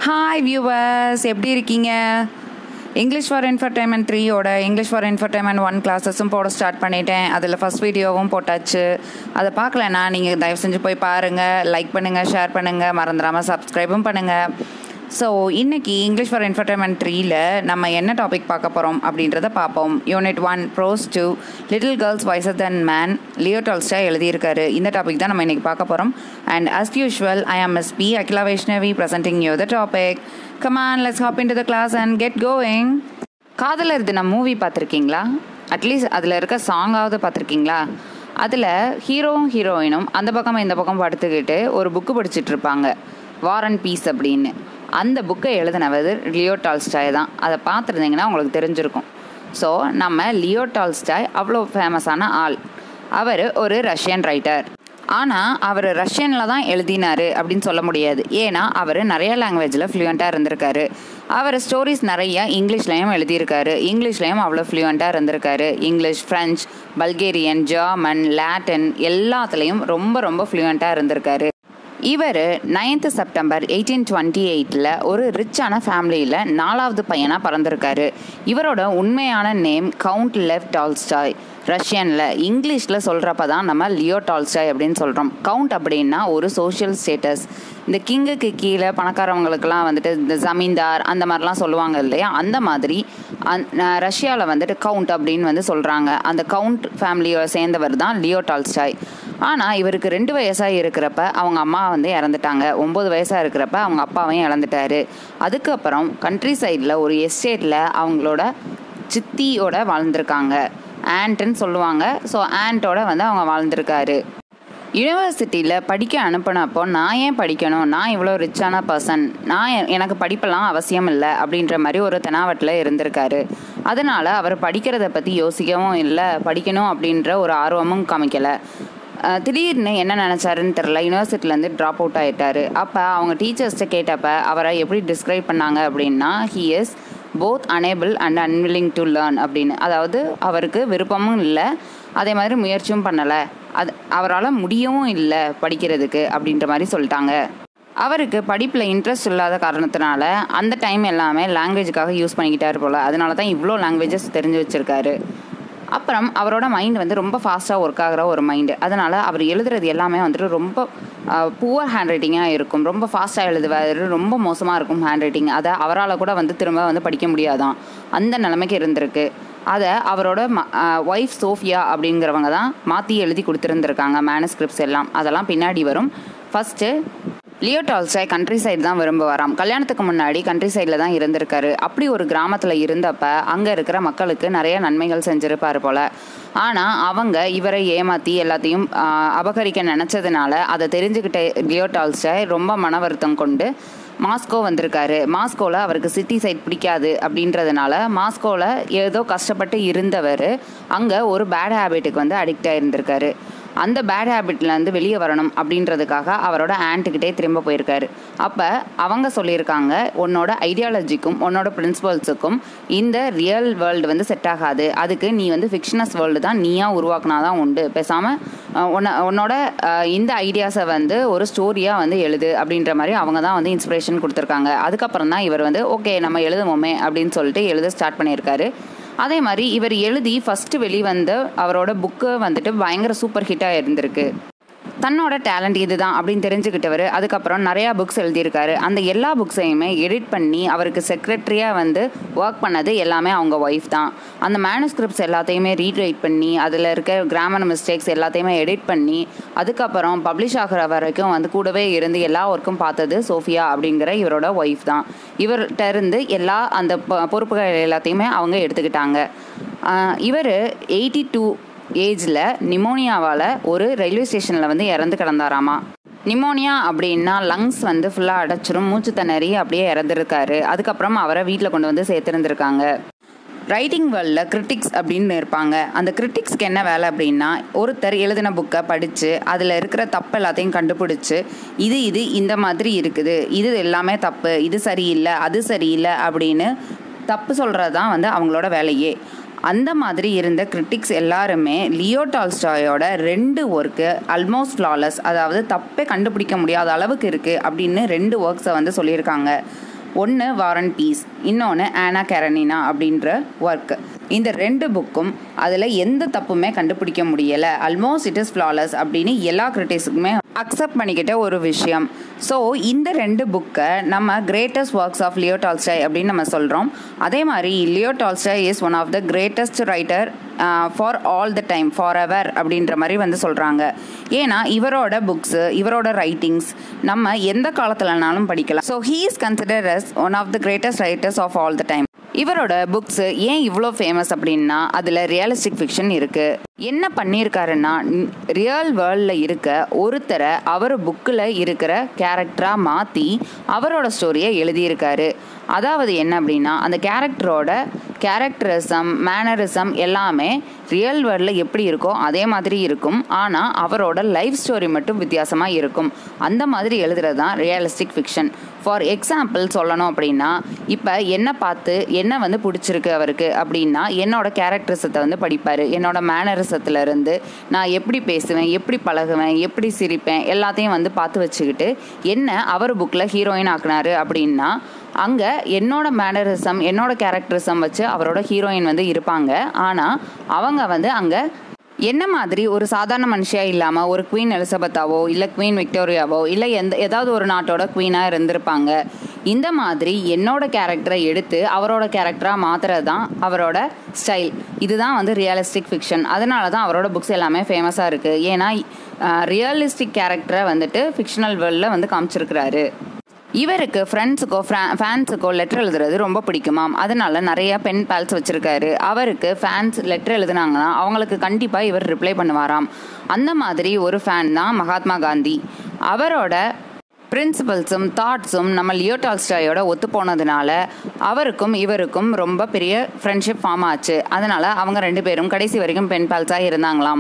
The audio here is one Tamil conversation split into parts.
ஹாய் வியூவர்ஸ் எப்படி இருக்கீங்க இங்கிலீஷ் ஃபார் என்டர்டைன்மெண்ட் த்ரீயோட இங்கிலீஷ் ஃபார் என்டர்டைன்மெண்ட் ஒன் கிளாஸஸும் போட ஸ்டார்ட் பண்ணிட்டேன் அதில் ஃபஸ்ட் வீடியோவும் போட்டாச்சு அதை பார்க்கலனா நீங்கள் தயவு செஞ்சு போய் பாருங்கள் லைக் பண்ணுங்கள் ஷேர் பண்ணுங்கள் மறந்துடாமல் சப்ஸ்கிரைபும் பண்ணுங்கள் ஸோ இன்னைக்கு இங்கிலீஷ் ஃபார் என்டர்டைன்மெண்ட் த்ரீல நம்ம என்ன டாபிக் பார்க்க போகிறோம் அப்படின்றத பார்ப்போம் unit one prose two little girls wiser than man Leo Tolstoy எழுதியிருக்காரு இந்த டாபிக் தான் நம்ம இன்னைக்கு பார்க்க போகிறோம் and as usual I am S P Akila Vaishnavi presenting you the topic come on let's hop into the class and get going காதலர் தினம் மூவி பார்த்துருக்கீங்களா அட்லீஸ்ட் அதில் இருக்க சாங்காவது பார்த்துருக்கீங்களா அதில் ஹீரோவும் ஹீரோயினும் அந்த பக்கம் இந்த பக்கம் படுத்துக்கிட்டு ஒரு புக்கு படிச்சுட்டு இருப்பாங்க வார் அண்ட் பீஸ் அப்படின்னு அந்த புக்கை எழுதினவர் லியோ டால்ஸ்டாய் தான் அதை பார்த்துருந்தீங்கன்னா உங்களுக்கு தெரிஞ்சிருக்கும் ஸோ நம்ம லியோ டால்ஸ்டாய் அவ்வளோ ஃபேமஸான ஆள் அவர் ஒரு ரஷ்யன் ரைட்டர் ஆனால் அவர் ரஷ்யனில் தான் எழுதினார் அப்படின்னு சொல்ல முடியாது ஏன்னா அவர் நிறைய லாங்குவேஜில் ஃப்ளூயண்ட்டாக இருந்திருக்காரு அவர் ஸ்டோரிஸ் நிறைய இங்கிலீஷ்லேயும் எழுதியிருக்காரு இங்கிலீஷ்லேயும் அவ்வளோ ஃப்ளூயண்ட்டாக இருந்திருக்காரு English French Bulgarian German Latin எல்லாத்துலேயும் ரொம்ப ரொம்ப ஃப்ளூயண்ட்டாக இருந்திருக்காரு இவர் நைன்த்து செப்டம்பர் எயிட்டீன் டுவெண்ட்டி எயிட்டில் ஒரு ரிச்சான ஃபேமிலியில் நாலாவது பையனாக பிறந்திருக்காரு இவரோட உண்மையான நேம் கவுண்ட் லெவ் டால்ஸ்டாய் ரஷ்யனில் இங்கிலீஷில் சொல்கிறப்ப தான் நம்ம லியோ டால்ஸ்டாய் அப்படின்னு சொல்கிறோம் கவுண்ட் அப்படின்னா ஒரு சோஷியல் ஸ்டேட்டஸ் இந்த கிங்குக்கு கீழே பணக்காரவங்களுக்கெல்லாம் வந்துட்டு இந்த ஜமீன்தார் அந்த மாதிரிலாம் சொல்லுவாங்க இல்லையா அந்த மாதிரி அந் ரஷ்யாவில் வந்துட்டு கவுண்ட் அப்படின்னு வந்து சொல்கிறாங்க அந்த கவுண்ட் ஃபேமிலியோட சேர்ந்தவர் தான் லியோ டால்ஸ்டாய் ஆனால் இவருக்கு ரெண்டு வயசாக இருக்கிறப்ப அவங்க அம்மா வந்து இறந்துட்டாங்க ஒம்பது வயசாக இருக்கிறப்ப அவங்க அப்பாவையும் இழந்துட்டாரு அதுக்கப்புறம் கண்ட்ரி சைடில் ஒரு எஸ்டேட்டில் அவங்களோட சித்தியோட வாழ்ந்திருக்காங்க ஆண்ட்டுன்னு சொல்லுவாங்க ஸோ ஆண்ட்டோட வந்து அவங்க வாழ்ந்திருக்காரு யூனிவர்சிட்டியில் படிக்க அனுப்பினப்போ நான் ஏன் படிக்கணும் நான் இவ்வளோ ரிச்சான பர்சன் நான் எனக்கு படிப்பெல்லாம் அவசியம் இல்லை அப்படின்ற மாதிரி ஒரு தெனாவட்டில் இருந்திருக்காரு அதனால் அவர் படிக்கிறத பற்றி யோசிக்கவும் இல்லை படிக்கணும் அப்படின்ற ஒரு ஆர்வமும் காமிக்கலை திடீர்னு என்ன நினச்சாருன்னு தெரில யூனிவர்சிட்டிலேருந்து ட்ராப் அவுட் ஆகிட்டாரு அப்போ அவங்க டீச்சர்ஸ்கிட்ட கேட்டப்ப அவரை எப்படி டிஸ்கிரைப் பண்ணாங்க அப்படின்னா he is both unable and unwilling to learn அப்படின்னு அதாவது அவருக்கு விருப்பமும் இல்லை அதே மாதிரி முயற்சியும் பண்ணலை அது அவரால் முடியவும் இல்லை படிக்கிறதுக்கு அப்படின்ற மாதிரி சொல்லிட்டாங்க அவருக்கு படிப்பில் இன்ட்ரெஸ்ட் இல்லாத காரணத்தினால அந்த டைம் எல்லாமே லாங்குவேஜுக்காக யூஸ் பண்ணிக்கிட்டாரு போல் அதனால தான் இவ்வளோ லாங்குவேஜஸ் தெரிஞ்சு வச்சுருக்காரு அப்புறம் அவரோட மைண்ட் வந்து ரொம்ப ஃபாஸ்ட்டாக ஒர்க் ஆகிற ஒரு மைண்டு அதனால் அவர் எழுதுறது எல்லாமே வந்துட்டு ரொம்ப புவர் ஹேண்ட் ரைட்டிங்காக இருக்கும் ரொம்ப ஃபாஸ்ட்டாக எழுதுவார் ரொம்ப மோசமாக இருக்கும் ஹேண்ட் ரைட்டிங் அதை அவரால் கூட வந்து திரும்ப வந்து படிக்க முடியாதான் அந்த நிலைமைக்கு இருந்திருக்கு அதை அவரோட ம ஒய்ஃப் சோஃபியா அப்படிங்கிறவங்க தான் மாற்றி எழுதி கொடுத்துருந்துருக்காங்க மேனஸ்கிரிப்ட்ஸ் எல்லாம் அதெல்லாம் பின்னாடி வரும் first Leo Tolstoy countryside தான் விரும்புவாராம் கல்யாணத்துக்கு முன்னாடி கண்ட்ரி சைடில் தான் இருந்திருக்காரு அப்படி ஒரு கிராமத்தில் இருந்தப்ப அங்கே இருக்கிற மக்களுக்கு நிறைய நன்மைகள் செஞ்சுருப்பார் போல் ஆனால் அவங்க இவரை ஏமாற்றி எல்லாத்தையும் அபகரிக்க நினச்சதுனால அதை தெரிஞ்சுக்கிட்ட லியோ டால்ஸ்டாய் ரொம்ப மன வருத்தம் கொண்டு மாஸ்கோ வந்திருக்காரு மாஸ்கோவில் அவருக்கு சிட்டி சைட் பிடிக்காது அப்படின்றதுனால மாஸ்கோவில் ஏதோ கஷ்டப்பட்டு இருந்தவர் அங்கே ஒரு பேட் ஹேபிட்டுக்கு வந்து அடிக்ட் ஆகிருந்திருக்காரு அந்த பேட் ஹேபிட்லேருந்து வெளியே வரணும் அப்படின்றதுக்காக அவரோட ஆண்ட்டுக்கிட்டே திரும்ப போயிருக்காரு அப்போ அவங்க சொல்லியிருக்காங்க உன்னோட ஐடியாலஜிக்கும் உன்னோட பிரின்சிபல்ஸுக்கும் இந்த ரியல் வேர்ல்டு வந்து செட் ஆகாது அதுக்கு நீ வந்து ஃபிக்ஷனஸ் வேர்ல்டு தான் நீயாக உருவாக்குனா தான் உண்டு பேசாமல் உன்ன உன்னோட இந்த ஐடியாஸை வந்து ஒரு ஸ்டோரியாக வந்து எழுது அப்படின்ற மாதிரி அவங்க தான் வந்து இன்ஸ்பிரேஷன் கொடுத்துருக்காங்க அதுக்கப்புறம் தான் இவர் வந்து ஓகே நம்ம எழுதுவோமே அப்படின்னு சொல்லிட்டு எழுத ஸ்டார்ட் பண்ணியிருக்காரு அதே மாதிரி இவர் எழுதி ஃபஸ்ட்டு வெளிவந்த அவரோட புக்கு வந்துட்டு பயங்கர சூப்பர் ஹிட்டாக இருந்திருக்கு தன்னோட டேலண்ட் இதுதான் அப்படின்னு தெரிஞ்சுக்கிட்டவர் அதுக்கப்புறம் நிறையா புக்ஸ் எழுதியிருக்காரு அந்த எல்லா புக்ஸையுமே எடிட் பண்ணி அவருக்கு செக்ரட்டரியாக வந்து ஒர்க் பண்ணது எல்லாமே அவங்க ஒய்ஃப் தான் அந்த மேனுஸ்கிரிப்ட்ஸ் எல்லாத்தையுமே ரீரைட் பண்ணி அதில் இருக்க கிராமர் மிஸ்டேக்ஸ் எல்லாத்தையுமே எடிட் பண்ணி அதுக்கப்புறம் பப்ளிஷ் ஆகிற வரைக்கும் வந்து கூடவே இருந்து எல்லா ஒர்க்கும் பார்த்தது சோஃபியா அப்படிங்கிற இவரோட ஒய்ஃப் தான் இவர்கிட்ட இருந்து எல்லா அந்த பொறுப்புகள் எல்லாத்தையுமே அவங்க எடுத்துக்கிட்டாங்க இவர் எயிட்டி டூ ஏஜில் நிமோனியாவால் ஒரு ரயில்வே ஸ்டேஷனில் வந்து இறந்து கிடந்தாராமா நிமோனியா அப்படின்னா லங்ஸ் வந்து ஃபுல்லாக அடைச்சிரும் மூச்சு திணறி அப்படியே இறந்துருக்காரு அதுக்கப்புறம் அவரை வீட்டில் கொண்டு வந்து சேர்த்துருந்துருக்காங்க ரைட்டிங் வேர்ல்டில் கிரிட்டிக்ஸ் அப்படின்னு இருப்பாங்க அந்த கிரிட்டிக்ஸ்க்கு என்ன வேலை அப்படின்னா ஒருத்தர் எழுதின புக்கை படித்து அதில் இருக்கிற தப்பு எல்லாத்தையும் கண்டுபிடிச்சி இது இது இந்த மாதிரி இருக்குது இது எல்லாமே தப்பு இது சரியில்லை அது சரியில்லை அப்படின்னு தப்பு சொல்கிறது தான் வந்து அவங்களோட வேலையே அந்த மாதிரி இருந்த கிரிட்டிக்ஸ் எல்லாருமே லியோ டால்ஸ்டாயோட ரெண்டு ஒர்க்கு அல்மோஸ்ட் ஃப்ளாலஸ் அதாவது தப்பே கண்டுபிடிக்க முடியாத அளவுக்கு இருக்குது அப்படின்னு ரெண்டு ஒர்க்ஸை வந்து சொல்லியிருக்காங்க ஒன்று வாரன் பீஸ் இன்னொன்று ஆனா கேரனினா அப்படின்ற ஒர்க் இந்த ரெண்டு புக்கும் அதில் எந்த தப்புமே கண்டுபிடிக்க முடியலை ஆல்மோஸ்ட் இட் இஸ் ஃப்ளாலஸ் அப்படின்னு எல்லா கிரிட்டிக்ஸுக்குமே அக்செப்ட் பண்ணிக்கிட்ட ஒரு விஷயம் ஸோ இந்த ரெண்டு புக்கை நம்ம greatest works of Leo Tolstoy அப்படின்னு நம்ம சொல்கிறோம் அதே மாதிரி Leo Tolstoy is one of the greatest writer for all the time forever அப்படின்ற மாதிரி வந்து சொல்கிறாங்க ஏன்னா இவரோட புக்ஸு இவரோட ரைட்டிங்ஸ் நம்ம எந்த காலத்துலனாலும் படிக்கலாம் so he is consider as one of the greatest writers of all the time இவரோட புக்ஸ் ஏன் இவ்வளோ ஃபேமஸ் அப்படின்னா அதில் ரியலிஸ்டிக் ஃபிக்ஷன் இருக்குது என்ன பண்ணியிருக்காருன்னா ரியல் வேர்ல்டில் இருக்க ஒருத்தரை அவர் புக்கில் இருக்கிற கேரக்டராக மாற்றி அவரோட ஸ்டோரியை எழுதியிருக்காரு அதாவது என்ன அப்படின்னா அந்த கேரக்டரோட கேரக்டரிசம் மேனரிசம் எல்லாமே ரியல் வேர்ல்டில் எப்படி இருக்கோ அதே மாதிரி இருக்கும் ஆனால் அவரோட லைஃப் ஸ்டோரி மட்டும் வித்தியாசமாக இருக்கும் அந்த மாதிரி எழுதுறது தான் ரியலிஸ்டிக் ஃபிக்ஷன் ஃபார் எக்ஸாம்பிள் சொல்லணும் அப்படின்னா இப்போ என்ன பார்த்து என்ன வந்து பிடிச்சிருக்கு அவருக்கு அப்படின்னா என்னோட கேரக்டரிசத்தை வந்து படிப்பார் என்னோட மேனரிசத்துல இருந்து நான் எப்படி பேசுவேன் எப்படி பழகுவேன் எப்படி சிரிப்பேன் எல்லாத்தையும் வந்து பார்த்து வச்சுக்கிட்டு என்ன அவர் புக்கில் ஹீரோயின் ஆக்குனாரு அப்படின்னா அங்கே என்னோட மேனரிசம் என்னோட கேரக்டரிசம் வச்சு அவரோட ஹீரோயின் வந்து இருப்பாங்க ஆனால் அவங்க வந்து அங்கே என்ன மாதிரி ஒரு சாதாரண மனுஷியாக இல்லாமல் ஒரு குவீன் எலிசபெத்தாவோ இல்லை குவீன் விக்டோரியாவோ இல்லை எந்த ஏதாவது ஒரு நாட்டோட குவீனாக இருந்திருப்பாங்க இந்த மாதிரி என்னோட கேரக்டரை எடுத்து அவரோட கேரக்டராக மாற்றுறது தான் அவரோட ஸ்டைல் இதுதான் வந்து ரியலிஸ்டிக் ஃபிக்ஷன் அதனால தான் அவரோட புக்ஸ் எல்லாமே ஃபேமஸாக இருக்குது ஏன்னா ரியலிஸ்டிக் கேரக்டரை வந்துட்டு ஃபிக்ஷனல் வேர்ல்டில் வந்து காமிச்சிருக்கிறாரு இவருக்கு ஃப்ரெண்ட்ஸுக்கோ ஃபேன்ஸுக்கோ லெட்டர் எழுதுறது ரொம்ப பிடிக்குமாம் அதனால நிறைய பென் பேல்ஸ் வச்சுருக்காரு அவருக்கு ஃபேன்ஸ் லெட்டர் எழுதுனாங்கன்னா அவங்களுக்கு கண்டிப்பாக இவர் ரிப்ளை பண்ணுவாராம் அந்த மாதிரி ஒரு ஃபேன் தான் மகாத்மா காந்தி அவரோட பிரின்சிபல்ஸும் தாட்ஸும் நம்ம லியோ டால்ஸ்டாயோட ஒத்து போனதுனால அவருக்கும் இவருக்கும் ரொம்ப பெரிய ஃப்ரெண்ட்ஷிப் ஃபார்ம் ஆச்சு அதனால் அவங்க ரெண்டு பேரும் கடைசி வரைக்கும் பென் பேல்ஸாக இருந்தாங்களாம்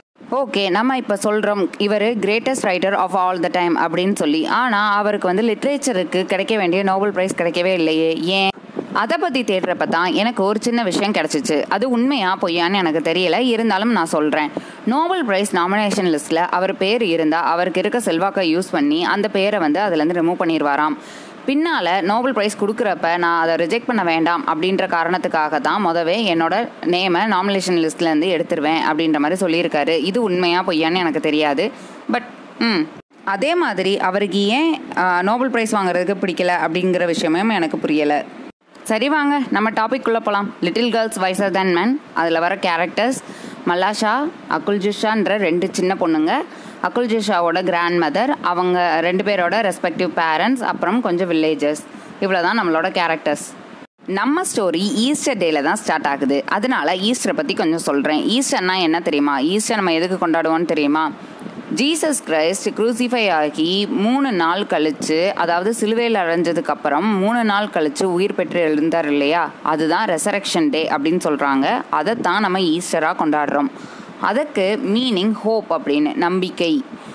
ஓகே நம்ம இப்போ சொல்கிறோம் இவர் greatest writer of all the time அப்படின்னு சொல்லி ஆனால் அவருக்கு வந்து லிட்ரேச்சருக்கு கிடைக்க வேண்டிய நோபல் ப்ரைஸ் கிடைக்கவே இல்லையே ஏன் அதை பற்றி தேடுறப்ப தான் எனக்கு ஒரு சின்ன விஷயம் கிடச்சிச்சு அது உண்மையா பொய்யான்னு எனக்கு தெரியல இருந்தாலும் நான் சொல்கிறேன் நோபல் ப்ரைஸ் நாமினேஷன் லிஸ்ட்டில் அவர் பேர் இருந்தால் அவருக்கு இருக்க செல்வாக்கை யூஸ் பண்ணி அந்த பேரை வந்து அதுலேருந்து ரிமூவ் பண்ணிடுவாராம் பின்னால் நோபல் ப்ரைஸ் கொடுக்குறப்ப நான் அதை ரிஜெக்ட் பண்ண வேண்டாம் அப்படின்ற காரணத்துக்காக தான் மொதவே என்னோட நேமை நாமினேஷன் லிஸ்ட்லேருந்து எடுத்துருவேன் அப்படின்ற மாதிரி சொல்லியிருக்காரு இது உண்மையாக பொய்யான்னு எனக்கு தெரியாது பட் ம் அதே மாதிரி அவருக்கு ஏன் நோபல் ப்ரைஸ் வாங்குறதுக்கு பிடிக்கல அப்படிங்கிற விஷயமும் எனக்கு புரியலை சரி வாங்க நம்ம டாபிக் போகலாம் little girls wiser than man அதில் வர கேரக்டர்ஸ் மல்லாஷா அகுல் ஜுஷான்ற ரெண்டு சின்ன பொண்ணுங்க அகுல் ஜுஷாவோட கிராண்ட் மதர் அவங்க ரெண்டு பேரோட ரெஸ்பெக்டிவ் பேரண்ட்ஸ் அப்புறம் கொஞ்சம் வில்லேஜஸ் இவ்வளோ தான் நம்மளோட கேரக்டர்ஸ் நம்ம ஸ்டோரி ஈஸ்டர் டேல தான் ஸ்டார்ட் ஆகுது அதனால ஈஸ்டரை பற்றி கொஞ்சம் சொல்கிறேன் ஈஸ்டர்னா என்ன தெரியுமா ஈஸ்டர் நம்ம எதுக்கு கொண்டாடுவோம்னு தெரியுமா ஜீசஸ் கிரைஸ்ட் குரூசிஃபை ஆகி மூணு நாள் கழிச்சு அதாவது சிலுவையில் அடைஞ்சதுக்கு அப்புறம் மூணு நாள் கழிச்சு உயிர் பெற்று எழுந்தார் இல்லையா அதுதான் ரெசரக்ஷன் டே அப்படின்னு சொல்கிறாங்க அதைத்தான் நம்ம ஈஸ்டராக கொண்டாடுறோம் அதுக்கு மீனிங் ஹோப் அப்படின்னு நம்பிக்கை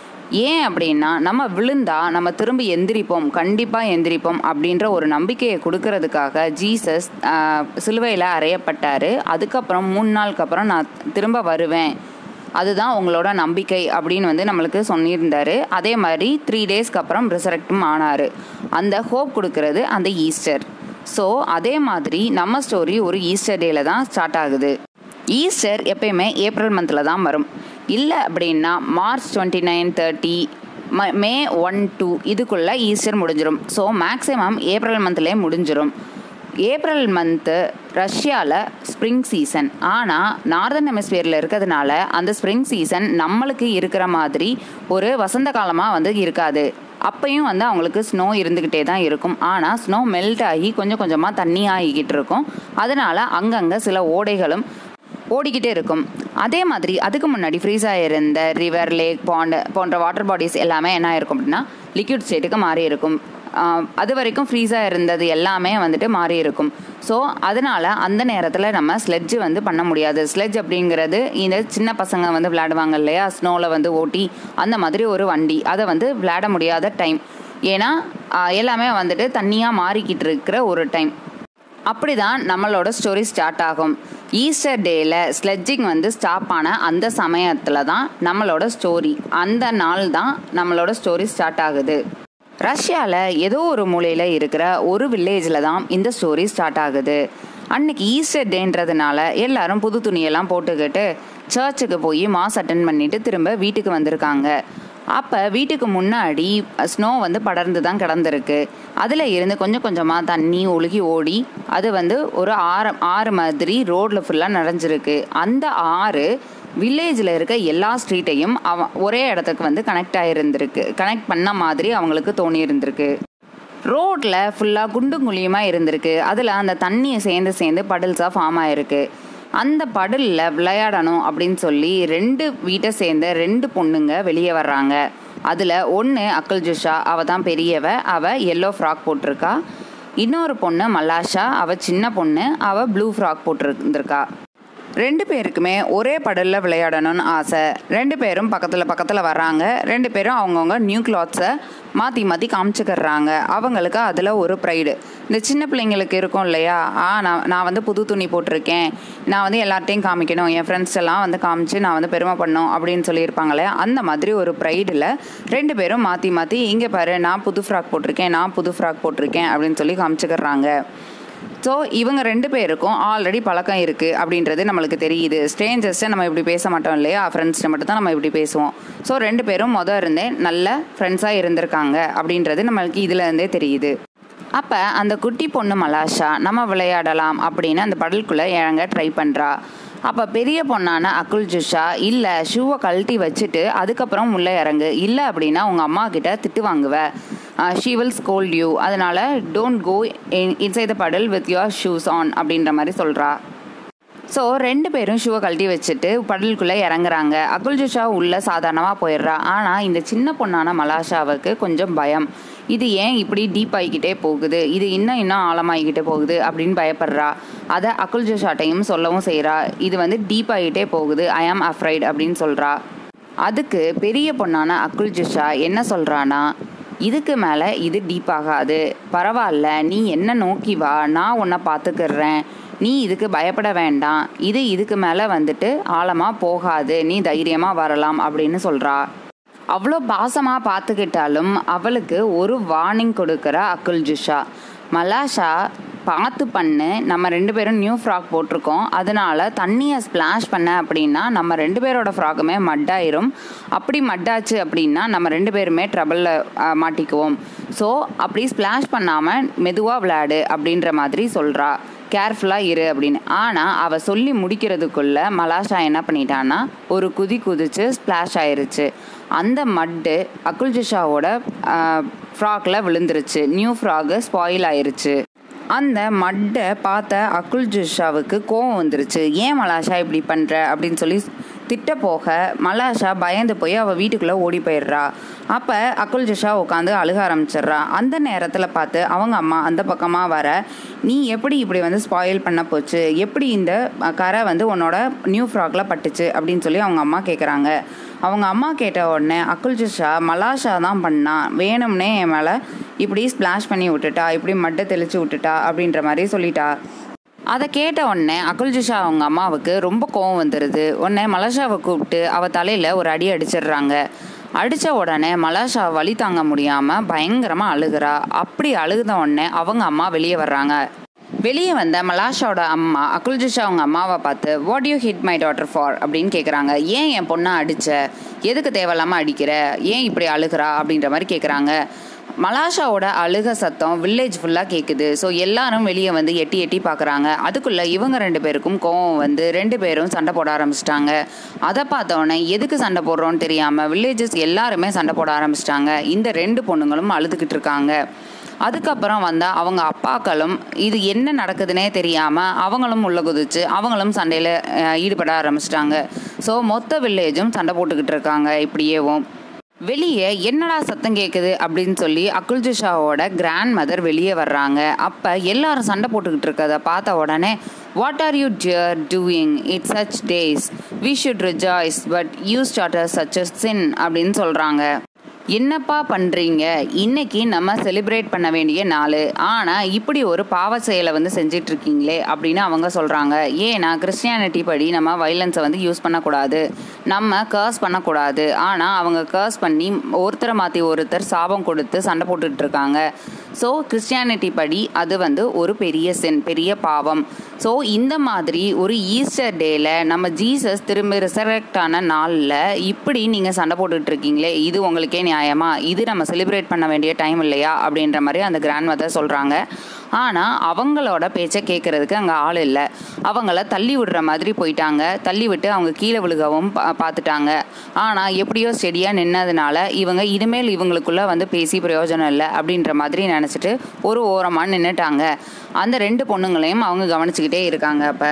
ஏன் அப்படின்னா நம்ம விழுந்தா நம்ம திரும்பி எந்திரிப்போம் கண்டிப்பாக எந்திரிப்போம் அப்படின்ற ஒரு நம்பிக்கையை கொடுக்கறதுக்காக ஜீசஸ் சிலுவையில் அறையப்பட்டார் அதுக்கப்புறம் மூணு நாளுக்கு அப்புறம் நான் திரும்ப வருவேன் அதுதான் உங்களோட நம்பிக்கை அப்படின்னு வந்து நம்மளுக்கு சொல்லியிருந்தாரு அதே மாதிரி த்ரீ டேஸ்க்கு அப்புறம் ரிசரக்டும் ஆனார் அந்த ஹோப் கொடுக்கறது அந்த ஈஸ்டர் ஸோ அதே மாதிரி நம்ம ஸ்டோரி ஒரு ஈஸ்டர் டேல தான் ஸ்டார்ட் ஆகுது ஈஸ்டர் எப்பயுமே ஏப்ரல் மந்தில் தான் வரும் இல்லை அப்படின்னா March twenty nine thirty May one two இதுக்குள்ளே ஈஸ்டர் முடிஞ்சிடும் ஸோ மேக்ஸிமம் ஏப்ரல் மந்த்லேயே முடிஞ்சிடும் ஏப்ரல் மந்த்து ரஷ்யாவில் ஸ்ப்ரிங் சீசன் ஆனால் நார்தன் ஹெமிஸ்பியரில் இருக்கிறதுனால அந்த ஸ்ப்ரிங் சீசன் நம்மளுக்கு இருக்கிற மாதிரி ஒரு வசந்த காலமாக வந்து இருக்காது அப்பையும் வந்து அவங்களுக்கு ஸ்னோ இருந்துக்கிட்டே தான் இருக்கும் ஆனால் ஸ்னோ மெல்ட் ஆகி கொஞ்சம் கொஞ்சமாக தண்ணி ஆகிக்கிட்டு இருக்கும் அதனால் அங்கங்கே சில ஓடைகளும் ஓடிக்கிட்டே இருக்கும் அதே மாதிரி அதுக்கு முன்னாடி ஃப்ரீஸ் ஆகிருந்த ரிவர் லேக் பாண்ட் போன்ற வாட்டர் பாடிஸ் எல்லாமே என்ன ஆயிருக்கும் அப்படின்னா லிக்விட் ஸ்டேட்டுக்கு மாறி இருக்கும் அது வரைக்கும் ஃப்ரீஸாக இருந்தது எல்லாமே வந்துட்டு மாறி இருக்கும் ஸோ அதனால் அந்த நேரத்தில் நம்ம ஸ்லெட்ஜு வந்து பண்ண முடியாது ஸ்லெட்ஜ் அப்படிங்கிறது இந்த சின்ன பசங்க வந்து விளையாடுவாங்க இல்லையா ஸ்னோவில் வந்து ஓட்டி அந்த மாதிரி ஒரு வண்டி அதை வந்து விளையாட முடியாத டைம் ஏன்னா எல்லாமே வந்துட்டு தண்ணியாக மாறிக்கிட்டு இருக்கிற ஒரு டைம் அப்படி தான் நம்மளோட ஸ்டோரி ஸ்டார்ட் ஆகும் ஈஸ்டர் டேயில் ஸ்லெட்ஜிங் வந்து ஸ்டாப் ஆன அந்த சமயத்தில் தான் நம்மளோட ஸ்டோரி அந்த நாள் தான் நம்மளோட ஸ்டோரி ஸ்டார்ட் ஆகுது ரஷ்யாவில் ஏதோ ஒரு மூலையில் இருக்கிற ஒரு வில்லேஜில் தான் இந்த ஸ்டோரி ஸ்டார்ட் ஆகுது அன்னைக்கு ஈஸ்டர் டேன்றதுனால எல்லாரும் புது துணியெல்லாம் போட்டுக்கிட்டு சர்ச்சுக்கு போய் மாஸ் அட்டன் பண்ணிட்டு திரும்ப வீட்டுக்கு வந்திருக்காங்க அப்போ வீட்டுக்கு முன்னாடி ஸ்னோ வந்து படர்ந்து தான் கிடந்திருக்கு அதில் இருந்து கொஞ்சம் கொஞ்சமாக தண்ணி ஒழுகி ஓடி அது வந்து ஒரு ஆறு ஆறு மாதிரி ரோட்டில் ஃபுல்லாக நிறைஞ்சிருக்கு அந்த ஆறு வில்லேஜில் இருக்க எல்லா ஸ்ட்ரீட்டையும் அவ ஒரே இடத்துக்கு வந்து கனெக்ட் ஆகிருந்திருக்கு கனெக்ட் பண்ண மாதிரி அவங்களுக்கு தோணி இருந்திருக்கு ரோட்டில் ஃபுல்லாக குண்டும் குழியுமாக இருந்திருக்கு அதில் அந்த தண்ணியை சேர்ந்து சேர்ந்து படல்ஸாக ஃபார்ம் ஆகிருக்கு அந்த படலில் விளையாடணும் அப்படின்னு சொல்லி ரெண்டு வீட்டை சேர்ந்த ரெண்டு பொண்ணுங்க வெளியே வர்றாங்க அதில் ஒன்று அக்கல் ஜுஷா அவள் தான் பெரியவ அவள் எல்லோ ஃப்ராக் போட்டிருக்கா இன்னொரு பொண்ணு மலாஷா அவள் சின்ன பொண்ணு அவள் ப்ளூ ஃப்ராக் போட்டிருந்திருக்கா ரெண்டு பேருக்குமே ஒரே படலில் விளையாடணும்னு ஆசை ரெண்டு பேரும் பக்கத்தில் பக்கத்தில் வர்றாங்க ரெண்டு பேரும் அவங்கவுங்க நியூ கிளாத்ஸை மாற்றி மாற்றி காமிச்சுக்கிறாங்க அவங்களுக்கு அதில் ஒரு ப்ரைடு இந்த சின்ன பிள்ளைங்களுக்கு இருக்கும் இல்லையா ஆ நான் நான் வந்து புது துணி போட்டிருக்கேன் நான் வந்து எல்லார்ட்டையும் காமிக்கணும் என் ஃப்ரெண்ட்ஸ் எல்லாம் வந்து காமிச்சு நான் வந்து பெருமை பண்ணணும் அப்படின்னு சொல்லியிருப்பாங்களே அந்த மாதிரி ஒரு ப்ரைடில் ரெண்டு பேரும் மாற்றி மாற்றி இங்கே பாரு நான் புது ஃப்ராக் போட்டிருக்கேன் நான் புது ஃப்ராக் போட்டிருக்கேன் அப்படின்னு சொல்லி காமிச்சுக்கிறாங்க ஸோ இவங்க ரெண்டு பேருக்கும் ஆல்ரெடி பழக்கம் இருக்குது அப்படின்றது நம்மளுக்கு தெரியுது ஸ்ட்ரேஞ்சர்ஸ்ட்டை நம்ம இப்படி பேச மாட்டோம் இல்லையா ஃப்ரெண்ட்ஸ்ட்டை மட்டும் தான் நம்ம இப்படி பேசுவோம் ஸோ ரெண்டு பேரும் மொதல் இருந்தே நல்ல ஃப்ரெண்ட்ஸாக இருந்திருக்காங்க அப்படின்றது நம்மளுக்கு இதுல இருந்தே தெரியுது அப்போ அந்த குட்டி பொண்ணு மலாஷா நம்ம விளையாடலாம் அப்படின்னு அந்த படலுக்குள்ளே இறங்க ட்ரை பண்ணுறா அப்போ பெரிய பொண்ணான அக்குல் ஜுஷா இல்லை ஷூவை கழட்டி வச்சுட்டு அதுக்கப்புறம் உள்ளே இறங்கு இல்லை அப்படின்னா உங்கள் அம்மா கிட்ட திட்டு வாங்குவ ஷீ வில் ஸ்கோல்ட் யூ அதனால் don't go inside the puddle with your shoes on அப்படின்ற மாதிரி சொல்கிறா ஸோ ரெண்டு பேரும் ஷூவை கழட்டி வச்சுட்டு படலுக்குள்ளே இறங்குறாங்க அகுல் ஜுஷா உள்ள சாதாரணமாக போயிடுறா ஆனால் இந்த சின்ன பொண்ணான மலாஷாவுக்கு கொஞ்சம் பயம் இது ஏன் இப்படி டீப் ஆகிக்கிட்டே போகுது இது இன்னும் இன்னும் ஆழமாகிக்கிட்டே போகுது அப்படின்னு பயப்படுறா அதை அகுல் ஜுஷாட்டையும் சொல்லவும் செய்கிறா இது வந்து டீப் ஆகிட்டே போகுது ஐ ஆம் அஃப்ரைட் அப்படின்னு சொல்கிறா அதுக்கு பெரிய பொண்ணான அக்குல் ஜுஷா என்ன சொல்கிறான்னா இதுக்கு மேலே இது டீப் ஆகாது பரவாயில்ல நீ என்ன நோக்கி வா நான் உன்னை பார்த்துக்கிறேன் நீ இதுக்கு பயப்பட வேண்டாம் இது இதுக்கு மேலே வந்துட்டு ஆழமாக போகாது நீ தைரியமாக வரலாம் அப்படின்னு சொல்கிறா அவ்வளோ பாசமாக பார்த்துக்கிட்டாலும் அவளுக்கு ஒரு வார்னிங் கொடுக்குற அக்குல் ஜுஷா மலாஷா பார்த்து பண்ணு நம்ம ரெண்டு பேரும் நியூ ஃப்ராக் போட்டிருக்கோம் அதனால தண்ணியை ஸ்ப்ளாஷ் பண்ண அப்படின்னா நம்ம ரெண்டு பேரோட ஃப்ராக்குமே மட்டாயிரும் அப்படி மட்டாச்சு அப்படின்னா நம்ம ரெண்டு பேருமே ட்ரபிளில் மாட்டிக்குவோம் ஸோ அப்படி ஸ்ப்ளாஷ் பண்ணாமல் மெதுவாக விளையாடு அப்படின்ற மாதிரி சொல்கிறா கேர்ஃபுல்லாக இரு அப்படின்னு ஆனால் அவள் சொல்லி முடிக்கிறதுக்குள்ள மலாஷா என்ன பண்ணிட்டான்னா ஒரு குதி குதிச்சு ஸ்ப்ளாஷ் ஆயிருச்சு அந்த மட்டு அக்குல்ஜிஷாவோட ஃப்ராக்கில் விழுந்துருச்சு நியூ ஃப்ராகு ஸ்பாயில் ஆயிருச்சு அந்த மட்டை பார்த்த அக்குல் ஜுஷாவுக்கு கோவம் வந்துருச்சு ஏன் மலாஷா இப்படி பண்ணுற அப்படின்னு சொல்லி திட்ட போக மலாஷா பயந்து போய் அவள் வீட்டுக்குள்ளே ஓடி போயிடுறா அப்போ அக்குல் ஜுஷா உட்காந்து அழுக ஆரம்பிச்சிடுறா அந்த நேரத்தில் பார்த்து அவங்க அம்மா அந்த பக்கமாக வர நீ எப்படி இப்படி வந்து ஸ்பாயில் பண்ண போச்சு எப்படி இந்த கரை வந்து உன்னோட நியூ ஃப்ராக்ல பட்டுச்சு அப்படின்னு சொல்லி அவங்க அம்மா கேட்குறாங்க அவங்க அம்மா கேட்ட உடனே அக்குல் ஜுஷா மலாஷா தான் பண்ணான் வேணும்னே என் மேலே இப்படி ஸ்ப்ளாஷ் பண்ணி விட்டுட்டா இப்படி மட்டை தெளிச்சு விட்டுட்டா அப்படின்ற மாதிரி சொல்லிட்டா அதை கேட்ட உடனே அகுல் ஜிஷா அவங்க அம்மாவுக்கு ரொம்ப கோவம் வந்துடுது உடனே மலாஷாவை கூப்பிட்டு அவள் தலையில் ஒரு அடி அடிச்சிடுறாங்க அடித்த உடனே மலாஷா வலி தாங்க முடியாமல் பயங்கரமாக அழுகிறா அப்படி அழுகுத உடனே அவங்க அம்மா வெளியே வர்றாங்க வெளியே வந்த மலாஷாவோட அம்மா அகுல்ஜிஷா அவங்க அம்மாவை பார்த்து what you hit my daughter for அப்படின்னு கேட்குறாங்க ஏன் என் பொண்ணை அடித்த எதுக்கு தேவையில்லாமல் அடிக்கிற ஏன் இப்படி அழுகிறா அப்படின்ற மாதிரி கேட்குறாங்க மலாஷாவோட அழுக சத்தம் வில்லேஜ் ஃபுல்லாக கேட்குது ஸோ எல்லாரும் வெளியே வந்து எட்டி எட்டி பார்க்குறாங்க அதுக்குள்ளே இவங்க ரெண்டு பேருக்கும் கோவம் வந்து ரெண்டு பேரும் சண்டை போட ஆரம்பிச்சிட்டாங்க அதை பார்த்தோன்னே எதுக்கு சண்டை போடுறோன்னு தெரியாமல் வில்லேஜஸ் எல்லாருமே சண்டை போட ஆரம்பிச்சிட்டாங்க இந்த ரெண்டு பொண்ணுங்களும் அழுதுகிட்டு இருக்காங்க அதுக்கப்புறம் வந்தால் அவங்க அப்பாக்களும் இது என்ன நடக்குதுன்னே தெரியாமல் அவங்களும் உள்ள குதிச்சு அவங்களும் சண்டையில் ஈடுபட ஆரம்பிச்சிட்டாங்க ஸோ மொத்த வில்லேஜும் சண்டை போட்டுக்கிட்டு இருக்காங்க இப்படியேவும் வெளியே என்னடா சத்தம் கேட்குது அப்படின்னு சொல்லி அக்குல்ஜிஷாவோட கிராண்ட் மதர் வெளியே வர்றாங்க அப்போ எல்லாரும் சண்டை போட்டுக்கிட்டு இருக்கதை பார்த்த உடனே what are you dear doing it such days we should rejoice but you started such a sin அப்படின்னு சொல்கிறாங்க என்னப்பா பண்ணுறீங்க இன்னைக்கு நம்ம செலிப்ரேட் பண்ண வேண்டிய நாள் ஆனால் இப்படி ஒரு பாவ செயலை வந்து செஞ்சிட்டு இருக்கீங்களே அப்படின்னு அவங்க சொல்கிறாங்க ஏன்னா கிறிஸ்டியானிட்டி படி நம்ம வைலன்ஸை வந்து யூஸ் பண்ணக்கூடாது நம்ம கர்ஸ் பண்ணக்கூடாது ஆனால் அவங்க கர்ஸ் பண்ணி ஒருத்தரை மாற்றி ஒருத்தர் சாபம் கொடுத்து சண்டை போட்டுட்டு இருக்காங்க ஸோ கிறிஸ்டியானிட்டி படி அது வந்து ஒரு பெரிய சென் பெரிய பாவம் ஸோ இந்த மாதிரி ஒரு ஈஸ்டர் டேல நம்ம ஜீசஸ் திரும்ப ரிசரக்ட் ஆன நாளில் இப்படி நீங்கள் சண்டை போட்டுட்டு இருக்கீங்களே இது உங்களுக்கே நியாயமா இது நம்ம செலிப்ரேட் பண்ண வேண்டிய டைம் இல்லையா அப்படின்ற மாதிரி அந்த கிராண்ட் மதர் சொல்கிறாங்க ஆனால் அவங்களோட பேச்சை கேட்குறதுக்கு அங்கே ஆள் இல்லை அவங்கள தள்ளி விடுற மாதிரி போயிட்டாங்க தள்ளி விட்டு அவங்க கீழே விழுகவும் பா பார்த்துட்டாங்க ஆனால் எப்படியோ ஸ்டெடியாக நின்னதுனால இவங்க இனிமேல் இவங்களுக்குள்ள வந்து பேசி பிரயோஜனம் இல்லை அப்படின்ற மாதிரி நினச்சிட்டு ஒரு ஓரமாக நின்றுட்டாங்க அந்த ரெண்டு பொண்ணுங்களையும் அவங்க கவனிச்சுக்கிட்டே இருக்காங்க அப்போ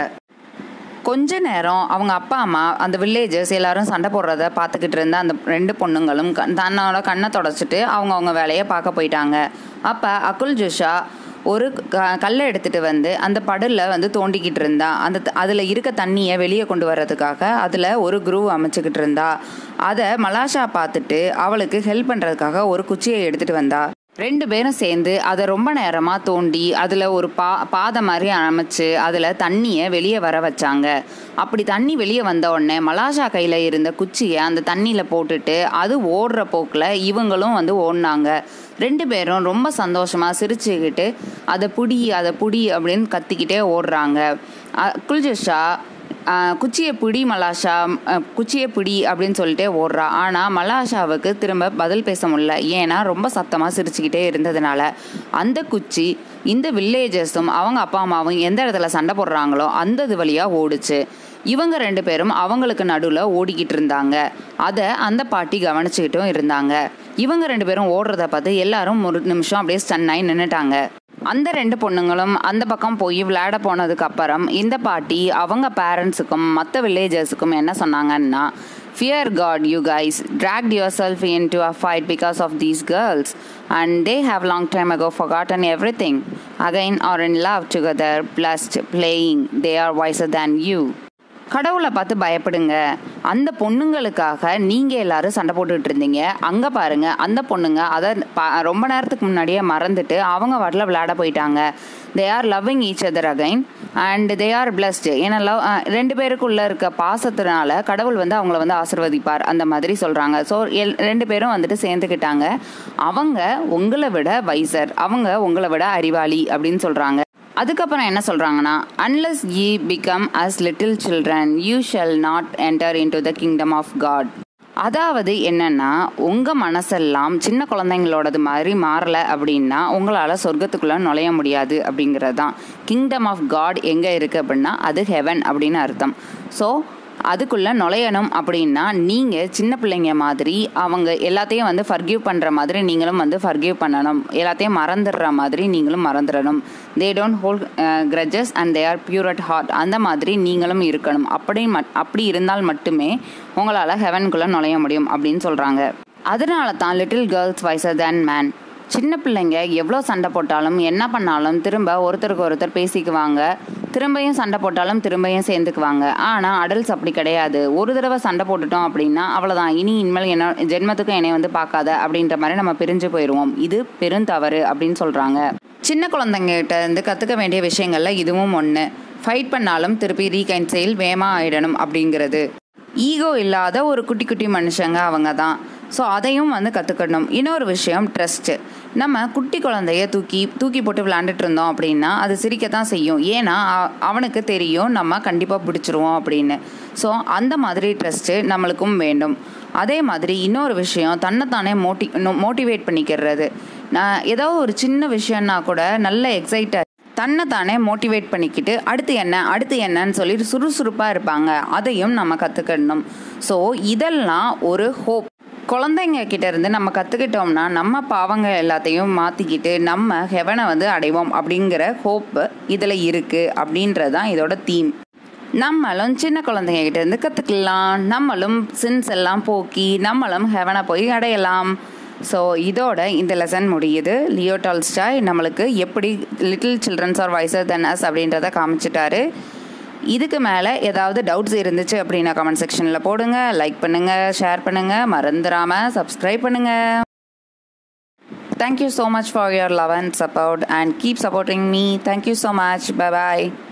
கொஞ்ச நேரம் அவங்க அப்பா அம்மா அந்த வில்லேஜஸ் எல்லாரும் சண்டை போடுறத பார்த்துக்கிட்டு இருந்த அந்த ரெண்டு பொண்ணுங்களும் கண் தன்னோட கண்ணை தொடச்சிட்டு அவங்க அவங்க வேலையை பார்க்க போயிட்டாங்க அப்போ அகுல் ஜுஷா ஒரு க கல்லை எடுத்துகிட்டு வந்து அந்த படலில் வந்து தோண்டிக்கிட்டு இருந்தா அந்த அதில் இருக்க தண்ணியை வெளியே கொண்டு வர்றதுக்காக அதில் ஒரு குரூவ் அமைச்சுக்கிட்டு இருந்தா அதை மலாஷா பார்த்துட்டு அவளுக்கு ஹெல்ப் பண்ணுறதுக்காக ஒரு குச்சியை எடுத்துகிட்டு வந்தா ரெண்டு பேரும் சேர்ந்து அதை ரொம்ப நேரமாக தோண்டி அதில் ஒரு பா பாதை மாதிரி அமைச்சு அதில் தண்ணியை வெளியே வர வச்சாங்க அப்படி தண்ணி வெளியே வந்த உடனே மலாஷா கையில் இருந்த குச்சியை அந்த தண்ணியில் போட்டுட்டு அது ஓடுற போக்கில் இவங்களும் வந்து ஓடினாங்க ரெண்டு பேரும் ரொம்ப சந்தோஷமாக சிரிச்சுக்கிட்டு அதை புடி அதை புடி அப்படின்னு கத்திக்கிட்டே ஓடுறாங்க குல்ஜஷா குச்சியை பிடி மலாஷா குச்சியை பிடி அப்படின்னு சொல்லிட்டே ஓடுறா ஆனால் மலாஷாவுக்கு திரும்ப பதில் பேச முடியல ஏன்னா ரொம்ப சத்தமாக சிரிச்சுக்கிட்டே இருந்ததுனால அந்த குச்சி இந்த வில்லேஜஸும் அவங்க அப்பா அம்மாவும் எந்த இடத்துல சண்டை போடுறாங்களோ அந்த இது வழியாக ஓடுச்சு இவங்க ரெண்டு பேரும் அவங்களுக்கு நடுவில் ஓடிக்கிட்டு இருந்தாங்க அதை அந்த பாட்டி கவனிச்சுக்கிட்டும் இருந்தாங்க இவங்க ரெண்டு பேரும் ஓடுறத பார்த்து எல்லாரும் ஒரு நிமிஷம் அப்படியே ஸ்டன்னாகி நின்றுட்டாங்க அந்த ரெண்டு பொண்ணுங்களும் அந்த பக்கம் போய் விளையாட போனதுக்கு அப்புறம் இந்த பாட்டி அவங்க பேரண்ட்ஸுக்கும் மற்ற வில்லேஜர்ஸுக்கும் என்ன சொன்னாங்கன்னா fear God you guys dragged yourself into a fight because of these girls and they have long time ago forgotten everything again are in love together blessed playing they are wiser than you கடவுளை பார்த்து பயப்படுங்க அந்த பொண்ணுங்களுக்காக நீங்கள் எல்லாரும் சண்டை போட்டுட்டு இருந்தீங்க அங்கே பாருங்க அந்த பொண்ணுங்க அதை ரொம்ப நேரத்துக்கு முன்னாடியே மறந்துட்டு அவங்க வாட்டில் விளையாட போயிட்டாங்க they are loving each other again and they are blessed ஏன்னா லவ் ரெண்டு பேருக்குள்ள இருக்க பாசத்தினால கடவுள் வந்து அவங்கள வந்து ஆசிர்வதிப்பார் அந்த மாதிரி சொல்கிறாங்க ஸோ எல் ரெண்டு பேரும் வந்துட்டு சேர்ந்துக்கிட்டாங்க அவங்க உங்களை விட வைசர் அவங்க உங்களை விட அறிவாளி அப்படின்னு சொல்கிறாங்க அதுக்கப்புறம் என்ன சொல்கிறாங்கன்னா unless ye become as little children you shall not enter into the kingdom of God அதாவது என்னன்னா உங்கள் மனசெல்லாம் சின்ன குழந்தைங்களோடது மாதிரி மாறலை அப்படின்னா உங்களால் சொர்க்கத்துக்குள்ளே நுழைய முடியாது அப்படிங்கிறது தான் கிங்டம் ஆஃப் காட் எங்கே இருக்குது அப்படின்னா அது ஹெவன் அப்படின்னு அர்த்தம் ஸோ அதுக்குள்ளே நுழையணும் அப்படின்னா நீங்கள் சின்ன பிள்ளைங்க மாதிரி அவங்க எல்லாத்தையும் வந்து ஃபர்கிவ் பண்ணுற மாதிரி நீங்களும் வந்து ஃபர்கிவ் பண்ணணும் எல்லாத்தையும் மறந்துடுற மாதிரி நீங்களும் மறந்துடணும் they don't hold grudges and they are pure at heart அந்த மாதிரி நீங்களும் இருக்கணும் அப்படி மட் அப்படி இருந்தால் மட்டுமே உங்களால் ஹெவனுக்குள்ளே நுழைய முடியும் அப்படின்னு சொல்கிறாங்க அதனால தான் little girls wiser than man சின்ன பிள்ளைங்க எவ்வளோ சண்டை போட்டாலும் என்ன பண்ணாலும் திரும்ப ஒருத்தருக்கு ஒருத்தர் பேசிக்குவாங்க திரும்பியும் சண்டை போட்டாலும் திரும்பியும் சேர்ந்துக்குவாங்க ஆனால் அடல்ட்ஸ் அப்படி கிடையாது ஒரு தடவை சண்டை போட்டுட்டோம் அப்படின்னா அவ்வளோதான் இனி இனிமேல் என்ன ஜென்மத்துக்கும் என்னை வந்து பார்க்காத அப்படின்ற மாதிரி நம்ம பிரிஞ்சு போயிடுவோம் இது பெருந்தவறு அப்படின்னு சொல்கிறாங்க சின்ன குழந்தைங்கிட்ட இருந்து கற்றுக்க வேண்டிய விஷயங்கள்ல இதுவும் ஒன்று ஃபைட் பண்ணாலும் திருப்பி ரீகைன்சைல் வேமா ஆயிடணும் அப்படிங்கிறது ஈகோ இல்லாத ஒரு குட்டி குட்டி மனுஷங்க அவங்க தான் ஸோ அதையும் வந்து கற்றுக்கணும் இன்னொரு விஷயம் ட்ரஸ்ட்டு நம்ம குட்டி குழந்தைய தூக்கி தூக்கி போட்டு விளாண்டுட்டு இருந்தோம் அப்படின்னா அது சிரிக்க தான் செய்யும் ஏன்னா அவனுக்கு தெரியும் நம்ம கண்டிப்பாக பிடிச்சிருவோம் அப்படின்னு ஸோ அந்த மாதிரி ட்ரஸ்ட்டு நம்மளுக்கும் வேண்டும் அதே மாதிரி இன்னொரு விஷயம் தன்னைத்தானே மோட்டி மோட்டிவேட் பண்ணிக்கிறது நான் ஏதோ ஒரு சின்ன விஷயம்னா கூட நல்ல எக்ஸைட்டாக தன்னை தானே மோட்டிவேட் பண்ணிக்கிட்டு அடுத்து என்ன அடுத்து என்னன்னு சொல்லி சுறுசுறுப்பாக இருப்பாங்க அதையும் நம்ம கற்றுக்கணும் ஸோ இதெல்லாம் ஒரு ஹோப் குழந்தைங்க கிட்ட இருந்து நம்ம கற்றுக்கிட்டோம்னா நம்ம பாவங்க எல்லாத்தையும் மாற்றிக்கிட்டு நம்ம ஹெவனை வந்து அடைவோம் அப்படிங்கிற ஹோப் இதில் இருக்குது அப்படின்றது தான் இதோட தீம் நம்மளும் சின்ன குழந்தைங்க கிட்ட இருந்து கற்றுக்கலாம் நம்மளும் சின்ஸ் எல்லாம் போக்கி நம்மளும் ஹெவனை போய் அடையலாம் ஸோ இதோட இந்த லெசன் முடியுது லியோ டால்ஸ்டாய் நம்மளுக்கு எப்படி little childrens are wiser than us அப்படின்றத காமிச்சிட்டாரு இதுக்கு மேலே ஏதாவது டவுட்ஸ் இருந்துச்சு அப்படின்னா கமெண்ட் செக்ஷனில் போடுங்க லைக் பண்ணுங்கள் ஷேர் பண்ணுங்கள் மறந்துடாமல் சப்ஸ்கிரைப் பண்ணுங்கள் Thank you so much for your love and support and keep supporting me. Thank you so much. Bye bye.